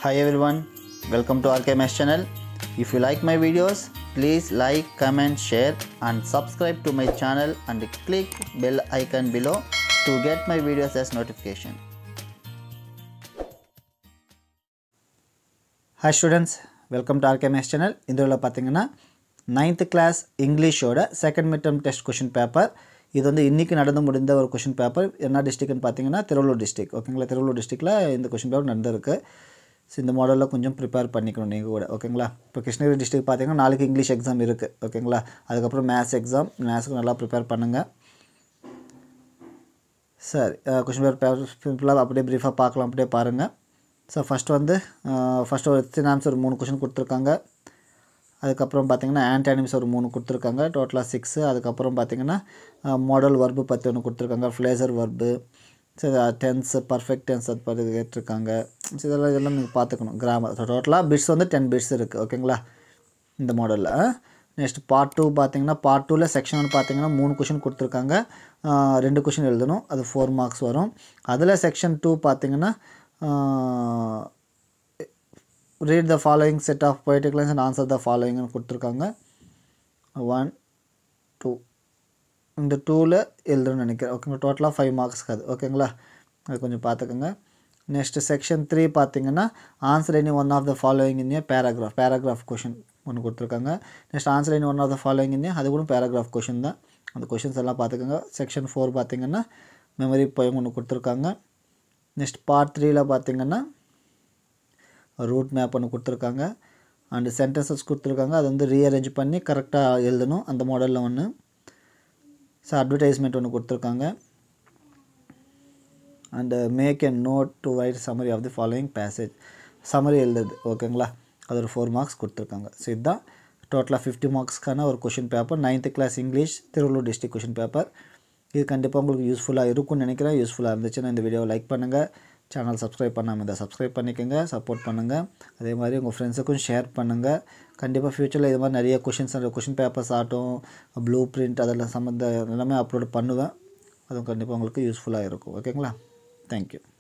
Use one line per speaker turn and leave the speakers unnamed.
Hi everyone, welcome to RKMS channel. If you like my videos, please like, comment, share and subscribe to my channel and click bell icon below to get my videos as notification. Hi students welcome to ஆர்கேமேஸ் channel இந்த இதில் பார்த்தீங்கன்னா ninth class இங்கிலீஷோட second mid term test question paper இது வந்து இன்றைக்கி நடந்து முடிந்த ஒரு கொஷின் பேப்பர் என்ன டிஸ்ட்ரிக்ட்னு பார்த்தீங்கன்னா திருவள்ளூர் டிஸ்ட்ரிக் ஓகேங்களா திருவள்ளூர் டிஸ்ட்ரிக்டில் இந்த கொஷின் பேப்பர் நடந்திருக்கு ஸோ இந்த மாடலில் கொஞ்சம் ப்ரிப்பேர் பண்ணிக்கணும் நீங்கள் கூட ஓகேங்களா இப்போ கிருஷ்ணகிரி டிஸ்ட்ரிக் பார்த்தீங்கன்னா நாளைக்கு இங்கிலீஷ் எக்ஸாம் இருக்குது ஓகேங்களா அதுக்கப்புறம் மேத்ஸ் எக்ஸாம் மேத்ஸுக்கு நல்லா ப்ரிப்பேர் பண்ணுங்கள் சரி கொஷின் பேப்பர் சிம்பிளாக அப்படியே ப்ரீஃபாக பார்க்கலாம் அப்படியே பாருங்கள் ஸோ ஃபஸ்ட் வந்து ஃபஸ்ட்டு ஒரு எத்தனை ஆன்சர் மூணு கொஷின் கொடுத்துருக்காங்க அதுக்கப்புறம் பார்த்தீங்கன்னா ஆன்டானிம்ஸ் ஒரு மூணு கொடுத்துருக்காங்க டோட்டலாக சிக்ஸு அதுக்கப்புறம் பார்த்தீங்கன்னா மாடல் வர்பு பற்றி ஒன்று கொடுத்துருக்காங்க phrasal verb so tense perfect tense அது பற்றி கேட்டிருக்காங்க ஸோ இதெல்லாம் இதெல்லாம் நீங்கள் பார்த்துக்கணும் கிராமர் ஸோ டோட்டலாக பிட்ஸ் வந்து டென் பிட்ஸ் இருக்குது ஓகேங்களா இந்த மாடலில் நெக்ஸ்ட் பார்ட் டூ பார்த்தீங்கன்னா பார்ட் டூவில் செக்ஷன் ஒன் பார்த்தீங்கன்னா மூணு கொஷின் கொடுத்துருக்காங்க ரெண்டு கொஷின் எழுதணும் அது ஃபோர் மார்க்ஸ் வரும் அதில் செக்ஷன் டூ பார்த்தீங்கன்னா read the following set of poetic lines and answer the ஃபாலோயிங்னு கொடுத்துருக்காங்க ஒன் டூ இந்த டூவில் எழுதணும்னு நினைக்கிறேன் ஓகேங்களா டோட்டலாக ஃபைவ் மார்க்ஸ்க்கு அது ஓகேங்களா அது கொஞ்சம் பார்த்துக்கோங்க நெக்ஸ்ட் செக்ஷன் த்ரீ பார்த்தீங்கன்னா answer any one of the following in paragraph paragraph question ஒன்று கொடுத்துருக்காங்க next answer any one of the following in அது கூட பேராகிராஃப் கொஷின் தான் அந்த கொஷின்ஸ் எல்லாம் பார்த்துக்கோங்க செக்ஷன் ஃபோர் பார்த்தீங்கன்னா மெமரி போயம் ஒன்று கொடுத்துருக்காங்க நெக்ஸ்ட் பார்ட் த்ரீயில் பார்த்தீங்கன்னா ரூட் மேப் ஒன்று கொடுத்துருக்காங்க அண்டு சென்டென்சஸ் கொடுத்துருக்காங்க அது வந்து ரீஅரேஞ்ச் பண்ணி கரெக்டாக எழுதணும் அந்த மாடலில் ஒன்று ஸோ அட்வர்டைஸ்மெண்ட் ஒன்று கொடுத்துருக்காங்க and make a note to write summary of the following passage summary எழுதுது ஓகேங்களா அது ஒரு ஃபோர் மார்க்ஸ் கொடுத்துருக்காங்க ஸோ இதுதான் டோட்டலாக ஃபிஃப்டி மார்க்ஸ்க்கான ஒரு question paper ninth class English Thiruvallur district question paper இது கண்டிப்பாக உங்களுக்கு யூஸ்ஃபுல்லாக இருக்கும்னு நினைக்கிறேன் யூஸ்ஃபுல்லாக இருந்துச்சுன்னா இந்த வீடியோவை லைக் பண்ணுங்கள் சேனல் சப்ஸ்கிரைப் பண்ணாமல் இருந்தால் சப்ஸ்கிரைப் பண்ணிக்கோங்க சப்போர்ட் பண்ணுங்கள் அதே மாதிரி உங்கள் ஃப்ரெண்ட்ஸுக்கும் ஷேர் பண்ணுங்கள் கண்டிப்பாக ஃப்யூச்சரில் இது மாதிரி நிறைய கொஷின்ஸ் கொஷின் பேப்பர்ஸ் ஆகட்டும் ப்ளூ பிரிண்ட் அதெல்லாம் சம்மந்த எல்லாமே அப்லோட் பண்ணுவேன் அதுவும் கண்டிப்பாக உங்களுக்கு யூஸ்ஃபுல்லாக இருக்கும் ஓகேங்களா தேங்க்யூ